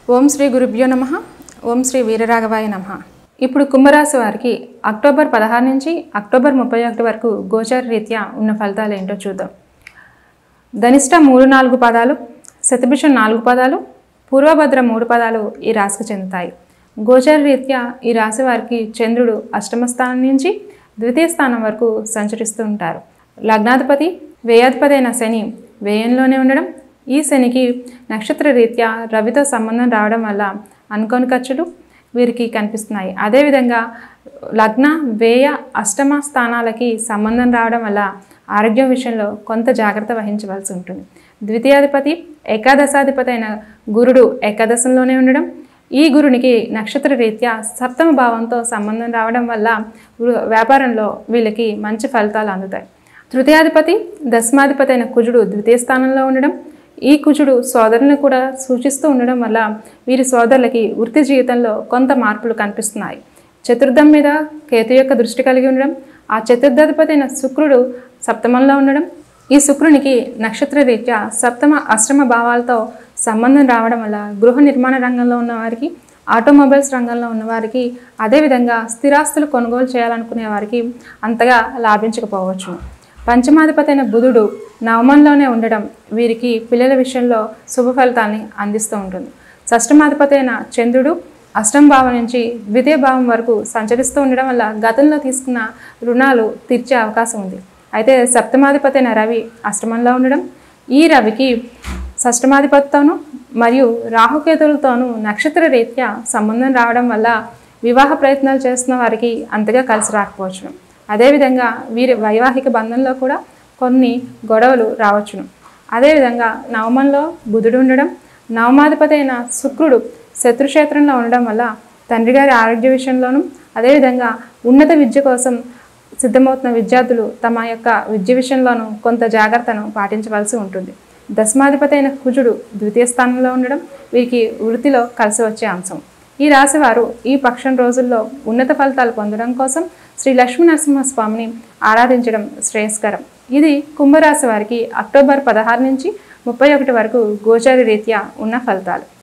ఓం శ్రీ గురుభ్యో నమ ఓం శ్రీ వీరరాఘవాయ నమ ఇప్పుడు కుంభరాశి వారికి అక్టోబర్ పదహారు నుంచి అక్టోబర్ ముప్పై ఒకటి వరకు గోచార రీత్యా ఉన్న ఫలితాలు ఏంటో చూద్దాం ధనిష్ట మూడు నాలుగు పదాలు శతభిషం నాలుగు పదాలు పూర్వభద్ర మూడు పదాలు ఈ రాశికి చెందుతాయి గోచార రీత్యా ఈ రాశి వారికి చంద్రుడు అష్టమ స్థానం నుంచి ద్వితీయ స్థానం వరకు సంచరిస్తూ ఉంటారు లగ్నాధిపతి వ్యయాధిపతి అయిన శని వ్యయంలోనే ఉండడం ఈ శనికి నక్షత్ర రీత్యా రవితో సంబంధం రావడం వల్ల అనుకోని ఖర్చులు వీరికి కనిపిస్తున్నాయి అదేవిధంగా లగ్న వ్యయ అష్టమ స్థానాలకి సంబంధం రావడం వల్ల ఆరోగ్యం విషయంలో కొంత జాగ్రత్త వహించవలసి ఉంటుంది ద్వితీయాధిపతి ఏకాదశాధిపతి అయిన గురుడు ఏకాదశంలోనే ఉండడం ఈ గురునికి నక్షత్ర రీత్యా సప్తమ భావంతో సంబంధం రావడం వల్ల వృ- వ్యాపారంలో వీళ్ళకి మంచి ఫలితాలు అందుతాయి తృతీయాధిపతి దశమాధిపతి అయిన కుజుడు ద్వితీయ స్థానంలో ఉండడం ఈ కుజుడు సోదరులను కూడా సూచిస్తూ ఉండడం వల్ల వీరి సోదరులకి వృత్తి జీవితంలో కొంత మార్పులు కనిపిస్తున్నాయి చతుర్థం మీద కేతు యొక్క దృష్టి కలిగి ఉండడం ఆ చతుర్థాధిపతి అయిన శుక్రుడు సప్తమంలో ఉండడం ఈ శుక్రునికి నక్షత్ర రీత్యా సప్తమ అష్టమ భావాలతో సంబంధం రావడం వల్ల గృహ నిర్మాణ రంగంలో ఉన్న వారికి ఆటోమొబైల్స్ రంగంలో ఉన్న వారికి అదేవిధంగా స్థిరాస్తులు కొనుగోలు చేయాలనుకునే వారికి అంతగా లాభించకపోవచ్చు పంచమాధిపతి అయిన బుధుడు నవమంలోనే ఉండడం వీరికి పిల్లల విషయంలో శుభ ఫలితాన్ని అందిస్తూ ఉంటుంది షష్టమాధిపతి అయిన చంద్రుడు అష్టమ భావం నుంచి ద్వితీయ భావం వరకు సంచరిస్తూ ఉండడం వల్ల గతంలో తీసుకున్న రుణాలు తీర్చే అవకాశం ఉంది అయితే సప్తమాధిపతి అయిన రవి అష్టమంలో ఉండడం ఈ రవికి షష్టమాధిపతితోనూ మరియు రాహుకేతులతోనూ నక్షత్ర రీత్యా సంబంధం రావడం వల్ల వివాహ ప్రయత్నాలు చేస్తున్న వారికి అంతగా కలిసి రాకపోవచ్చును అదేవిధంగా వీరి వైవాహిక బంధంలో కూడా కొన్ని గొడవలు రావచ్చును అదేవిధంగా నవమంలో బుధుడు ఉండడం నవమాధిపతి అయిన శుక్రుడు శత్రుక్షేత్రంలో ఉండడం వల్ల తండ్రి గారి ఆరోగ్య విషయంలోనూ అదేవిధంగా ఉన్నత విద్య కోసం సిద్ధమవుతున్న విద్యార్థులు తమ యొక్క విద్య విషయంలోనూ కొంత జాగ్రత్తను పాటించవలసి ఉంటుంది దశమాధిపతి అయిన కుజుడు ద్వితీయ స్థానంలో ఉండడం వీరికి వృత్తిలో కలిసి వచ్చే అంశం ఈ రాశి వారు ఈ పక్షం రోజుల్లో ఉన్నత ఫలితాలు పొందడం కోసం శ్రీ లక్ష్మీ నరసింహస్వామిని ఆరాధించడం శ్రేయస్కరం ఇది కుంభరాశి వారికి అక్టోబర్ పదహారు నుంచి ముప్పై ఒకటి వరకు గోచారి రీత్యా ఉన్న ఫలితాలు